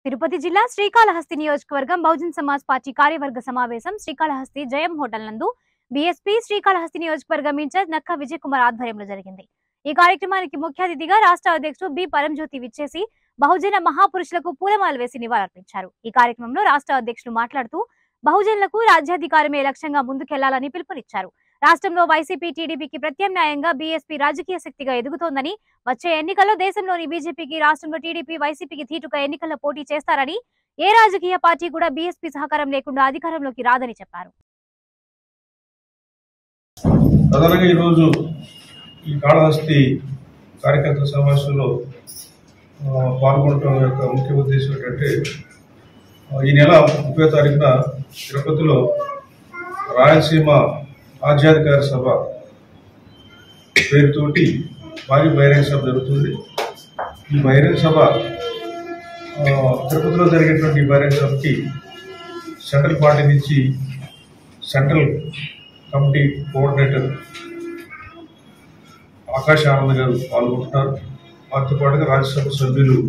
తిరుపతి జిల్లా శ్రీకాళహస్తి నియోజకవర్గం బహుజన్ సమాజ్ పార్టీ కార్యవర్గ సమావేశం శ్రీకాళహస్తి జయం హోటల్ నందు బీఎస్పీ శ్రీకాళహస్తి నియోజకవర్గం ఇన్ఛార్జ్ నక్క విజయ్ కుమార్ ఆధ్వర్యంలో జరిగింది ఈ కార్యక్రమానికి ముఖ్య అతిథిగా రాష్ట్ర అధ్యక్షుడు బి పరంజ్యోతి విచ్చేసి బహుజన మహాపురుషులకు పూలమాల వేసి నివాళులర్పించారు ఈ కార్యక్రమంలో రాష్ట్ర అధ్యక్షుడు మాట్లాడుతూ బహుజనులకు రాజ్యాధికారమే లక్ష్యంగా ముందుకెళ్లాలని పిలుపునిచ్చారు రాష్ట్రంలో వైసీపీ టీడీపీకి ప్రత్యామ్నాయంగా బీఎస్పీ రాజకీయ శక్తిగా ఎదుగుతోందని వచ్చే ఎన్నికల్లో దేశంలోని బీజేపీకి రాష్ట్రంలో టీడీపీ వైసీపీకి ధీటుగా ఎన్నికల్లో పోటీ చేస్తారని ఏ రాజకీయ పార్టీ కూడా బీఎస్పీ సహకారం లేకుండా అధికారంలోకి రాదని చెప్పారు ప్రధానంగా ఈరోజు ఈ కాళహస్తి కార్యకర్తల సమావేశంలో ఆ, పాల్గొనడం యొక్క ముఖ్య ఉద్దేశం ఏంటంటే ఆ, ఈ నెల ముప్పై తారీఖున తిరుపతిలో రాయలసీమ రాజ్యాధికార సభ పేరుతోటి భారీ బహిరంగ సభ జరుగుతుంది ఈ బహిరంగ సభ ఆ, తిరుపతిలో జరిగేటువంటి ఈ బహిరంగ సభకి సెంట్రల్ పార్టీ నుంచి central committee coordinator Akash Anand గారు పాల్గొంటున్నారు వారితో పాటుగా రాజ్యసభ సభ్యులు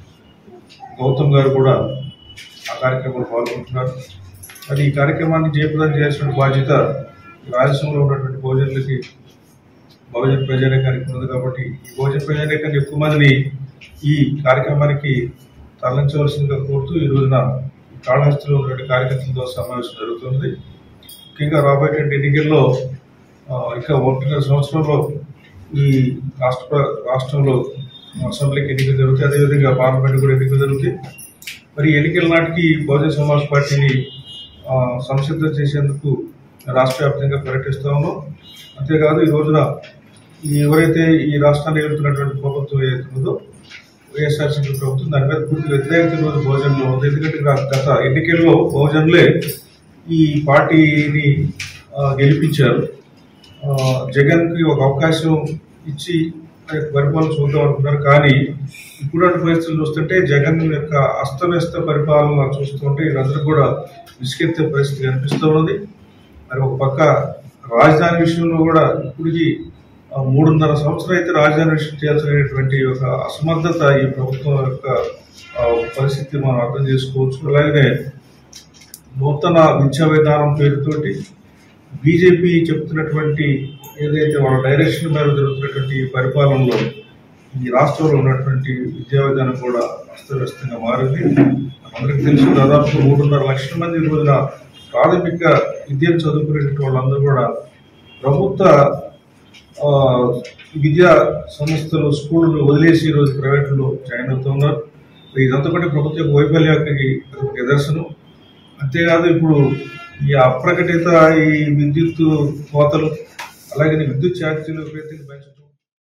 గౌతమ్ గారు కూడా ఆ కార్యక్రమంలో పాల్గొంటున్నారు మరి ఈ కార్యక్రమాన్ని జయప్రదం చేయాల్సిన బాధ్యత రాయలసీమలో ఉన్నటువంటి భోజనులకి బహుజన ప్రజానీకానికి ఉంది కాబట్టి ఈ భోజన ప్రజానీకాన్ని ఎక్కువ మందిని ఈ కార్యక్రమానికి తరలించవలసిందిగా కోరుతూ ఈ రోజున కాళహస్తిలో ఉన్నటువంటి కార్యకర్తలతో సమావేశం జరుగుతుంది ముఖ్యంగా రాబోయేటువంటి ఎన్నికల్లో ఆ, ఇంకా ఒకటిన్నర సంవత్సరంలో ఈ రాష్ట్ర రాష్ట్రంలో అసెంబ్లీకి ఎన్నికలు జరుగుతాయి అదేవిధంగా పార్లమెంట్ కూడా ఎన్నికలు జరుగుతాయి మరి ఈ ఎన్నికల నాటికి బహుజన సమాజ్ పార్టీని ఆ, సంసిద్ధం చేసేందుకు రాష్ట్ర వ్యాప్తంగా పర్యటిస్తా ఉన్నాం అంతేకాదు ఈ రోజున ఈ ఎవరైతే ఈ రాష్ట్రాన్ని వెళ్తున్నటువంటి ప్రభుత్వం ఏదైతే ఉందో వైఎస్ఆర్సీపీ ప్రభుత్వం దాని మీద పూర్తి వ్యతిరేకత ఈ రోజు బహుజనులు ఉంది ఎందుకంటే గా- గత ఎన్నికల్లో బహుజనులే ఈ పార్టీని ఆ, గెలిపించారు ఆ, జగన్కి ఒక అవకాశం ఇచ్చి ఆయన పరిపాలన చూద్దాం అనుకున్నారు కానీ ఇప్పుడున్న పరిస్థితులు చూస్తుంటే జగన్ యొక్క అస్తవ్యస్త పరిపాలన చూస్తుంటే వీళ్ళందరూ కూడా విసుకెత్తే పరిస్థితి కనిపిస్తూ ఉన్నది మరి ఒక పక్క రాజధాని విషయంలో కూడా ఇప్పటికి ఆ, మూడున్నర సంవత్సరం అయితే రాజధాని విషయం చేయాల్సినటువంటి ఒక అసమర్థత ఈ ప్రభుత్వం యొక్క ఆ, పరిస్థితి మనం అర్థం చేసుకోవచ్చు అలాగనే నూతన విద్యా విధానం పేరుతోటి బీజేపీ చెప్తున్నటువంటి ఏదైతే వాళ్ళ డైరెక్షన్ మీద జరుగుతున్నటువంటి ఈ పరిపాలనలో ఈ రాష్ట్రంలో ఉన్నటువంటి విద్యా విధానం కూడా అస్తవ్యస్తంగా మారింది అందరికీ తెలుసు దాదాపు మూడున్నర లక్షల మంది ఈ రోజున ప్రాథమిక విద్యను చదువుకునేటువంటి వాళ్ళందరూ కూడా ప్రభుత్వ ఆ, విద్యా సంస్థలు స్కూళ్ళు వదిలేసి ఈరోజు ప్రైవేట్లో జాయిన్ అవుతున్నారు ఇదంతా కూడా ప్రభుత్వ యొక్క వైఫల్యానికి ఒక నిదర్శనం అంతేకాదు ఇప్పుడు ఈ అప్రకటిత ఈ విద్యుత్ కోతలు అలాగే విద్యుత్ ఛార్జీలు పెంచడం